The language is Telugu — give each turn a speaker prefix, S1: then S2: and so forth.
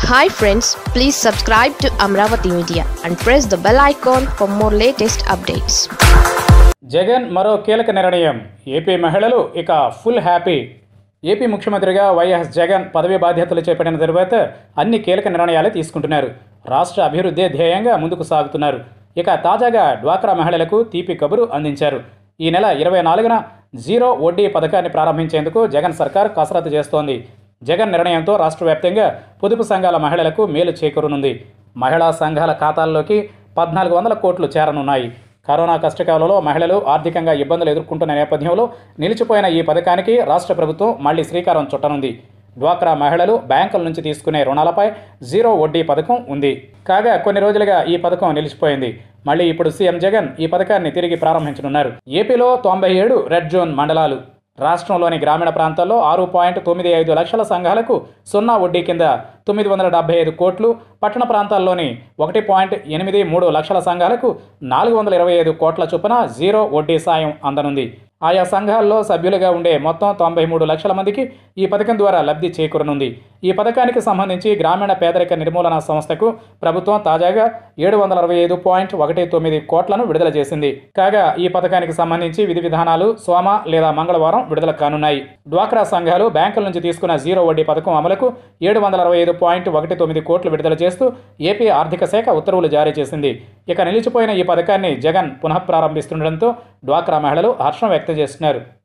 S1: hi friends please subscribe to Amaravati media and press the bell icon for more latest updates
S2: Jagan మరో కీలక నిర్ణయం ఏపీ మహిళలు ఇక ఫుల్ హ్యాపీ ఏపీ ముఖ్యమంత్రిగా వైఎస్ జగన్ పదవి బాధ్యతలు చేపట్టిన తరువాత అన్ని కీలక నిర్ణయాలు తీసుకుంటున్నారు రాష్ట్ర అభివృద్ధి ధ్యేయంగా ముందుకు సాగుతున్నారు ఇక తాజాగా డ్వాక్రా మహిళలకు తీపి కబురు అందించారు ఈ నెల ఇరవై నాలుగున జీరో వడ్డీ పథకాన్ని ప్రారంభించేందుకు జగన్ సర్కార్ కసరత్తు చేస్తోంది జగన్ నిర్ణయంతో రాష్ట్ర వ్యాప్తంగా పొదుపు సంఘాల మహిళలకు మేలు చేకూరనుంది మహిళా సంఘాల ఖాతాల్లోకి పద్నాలుగు వందల కోట్లు చేరనున్నాయి కరోనా కష్టకాలంలో మహిళలు ఆర్థికంగా ఇబ్బందులు ఎదుర్కొంటున్న నేపథ్యంలో నిలిచిపోయిన ఈ పథకానికి రాష్ట్ర ప్రభుత్వం మళ్లీ శ్రీకారం చుట్టనుంది డ్వాక్రా మహిళలు బ్యాంకుల నుంచి తీసుకునే రుణాలపై జీరో వడ్డీ పథకం ఉంది కాగా కొన్ని రోజులుగా ఈ పథకం నిలిచిపోయింది మళ్ళీ ఇప్పుడు సీఎం జగన్ ఈ పథకాన్ని తిరిగి ప్రారంభించనున్నారు ఏపీలో తొంభై ఏడు రెడ్ జోన్ మండలాలు రాష్ట్రంలోని గ్రామీణ ప్రాంతాల్లో ఆరు పాయింట్ తొమ్మిది ఐదు లక్షల సంఘాలకు సున్నా వడ్డీ కింద తొమ్మిది వందల డెబ్బై ఐదు కోట్లు పట్టణ ప్రాంతాల్లోని ఒకటి పాయింట్ ఎనిమిది మూడు లక్షల సంఘాలకు నాలుగు వందల ఇరవై ఐదు కోట్ల చొప్పున జీరో వడ్డీ సాయం అందనుంది ఆయా సంఘాల్లో సభ్యులుగా ఉండే మొత్తం తొంభై మూడు లక్షల మందికి ఈ పథకం ద్వారా లబ్ధి చేకూరనుంది ఈ పథకానికి సంబంధించి గ్రామీణ పేదరిక నిర్మూలన సంస్థకు ప్రభుత్వం తాజాగా ఏడు వందల అరవై ఐదు పాయింట్ ఒకటి తొమ్మిది కోట్లను విడుదల చేసింది కాగా ఈ పథకానికి సంబంధించి విధి విధానాలు సోమ లేదా మంగళవారం విడుదల కానున్నాయి డ్వాక్రా సంఘాలు బ్యాంకుల నుంచి తీసుకున్న జీరో వడ్డీ పథకం అమలుకు ఏడు వందల అరవై ఐదు పాయింట్ ఒకటి తొమ్మిది కోట్లు విడుదల చేస్తూ ఏపీ ఆర్థిక శాఖ ఉత్తర్వులు జారీ చేసింది ఇక నిలిచిపోయిన ఈ పథకాన్ని జగన్ పునఃప్రారంభిస్తుండటంతో డ్వాక్రా మహిళలు హర్షం వ్యక్తం చేస్తున్నారు